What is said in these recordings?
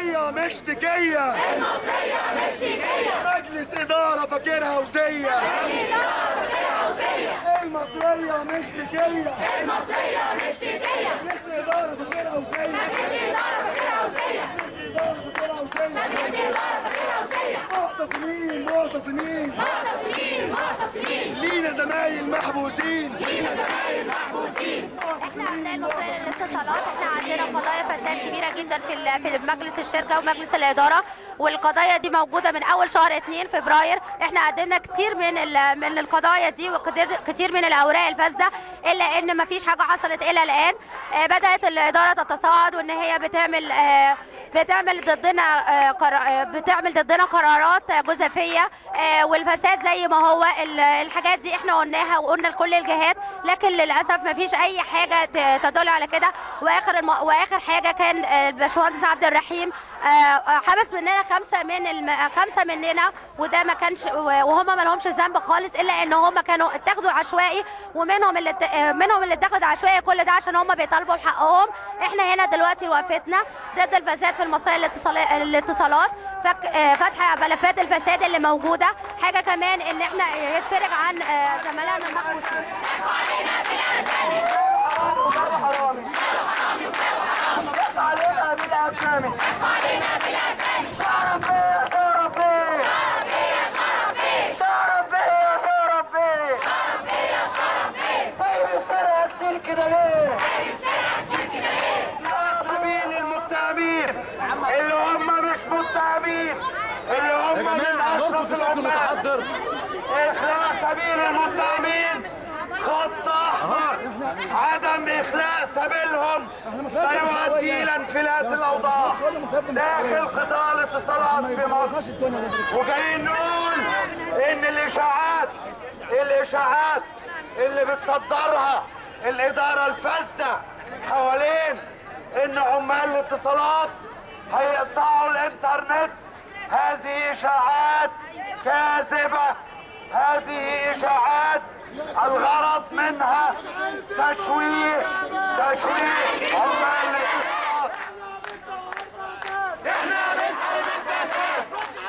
المصرية مش تكية المصرية مش تكية مجلس إدارة فاكرها وزية المصرية مش تكية المصرية مش تكية مجلس إدارة فاكرها وزية مجلس إدارة فاكرها وزية مجلس إدارة فاكرها وزية مجلس إدارة فاكرها وزية معتصمين معتصمين معتصمين معتصمين لينا زمايل محبوسين لينا زمايل محبوسين احنا اعضاء المصريه للاتصالات احنا عندنا قضايا فساد كبيره جدا في ال- في مجلس الشركه ومجلس الاداره والقضايا دي موجوده من اول شهر 2 فبراير احنا قدمنا كتير من ال- من القضايا دي وكتير من الاوراق الفاسده الا ان ما فيش حاجه حصلت الى الان آه، بدات الاداره تتصاعد وان هي بتعمل آه، بتعمل ضدنا آه، قرا- آه، بتعمل ضدنا قرارات جزافيه آه، والفساد زي ما هو ال- الحاجات دي احنا قلناها وقلنا لكل الجهات لكن للاسف ما فيش اي حاجه ت- تدل على كده واخر الم... واخر حاجه كان آه، الباشمهندس عبد الرحيم آه، آه، حبس مننا خمسه من الم... خمسه مننا وده ما كانش وهم ما لهمش ذنب خالص الا ان هم كانوا اتاخدوا عشوائي ومنهم اللي ات- آه، منهم اللي اتاخد عشوائي كل ده عشان هم بيطالبوا بحقهم احنا هنا دلوقتي وقفتنا ضد الفساد في المصالح الاتصالي- الاتصالات فك... آه، فتح ملفات الفساد اللي موجوده حاجه كمان ان احنا يتفرج عن آه، زملائنا المحبوسين علينا بالأسامي علينا بالأسامي شرف بيه شرف بيه شرف بيه شرف بيه سايب السرقة كتير كده ليه؟ يا سبيل المتهمين اللي هم مش متهمين اللي هم من أشرف العمال إخلاء سبيل المتهمين خط أحمر عدم إخلاء سبيلهم سيؤدي إلى انفلات الأوضاع داخل قطاع الاتصالات في مصر وجايين نقول إن الإشاعات الإشاعات اللي بتصدرها الإدارة الفاسدة حوالين إن عمال الاتصالات هيقطعوا الإنترنت هذه إشاعات كاذبة هذه إشاعات الغرض منها تشويه تشويه عمال الاتصالات احنا بنسأل بالفساد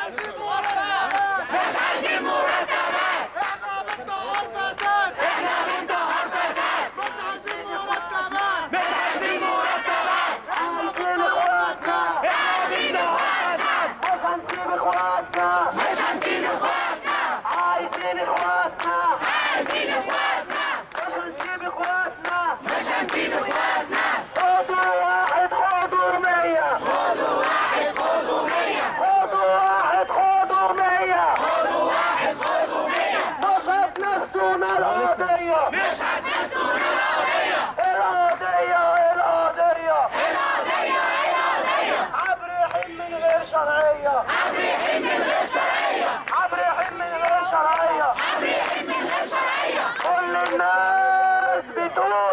مش عايزين مرتبات احنا بندور فساد احنا بندور فساد مش عايزين مرتبات مش عايزين مرتبات مش هنسيب اخواتنا مش هنسيب اخواتنا عايزين اخواتنا عايزين اخواتنا مش هنسيب اخواتنا مش هنسيب اخواتنا خدوا واحد خدوا مية خدوا واحد خدوا مية خدوا واحد خدوا مية خدوا واحد خدوا مية مش هتنسونا القضية مش هتنسونا القضية القضية القضية القضية القضية عبريحين من غير شرعية عبريحين من غير شرعية عبريحين من غير شرعية عبريحين من غير شرعية كل الناس بتقول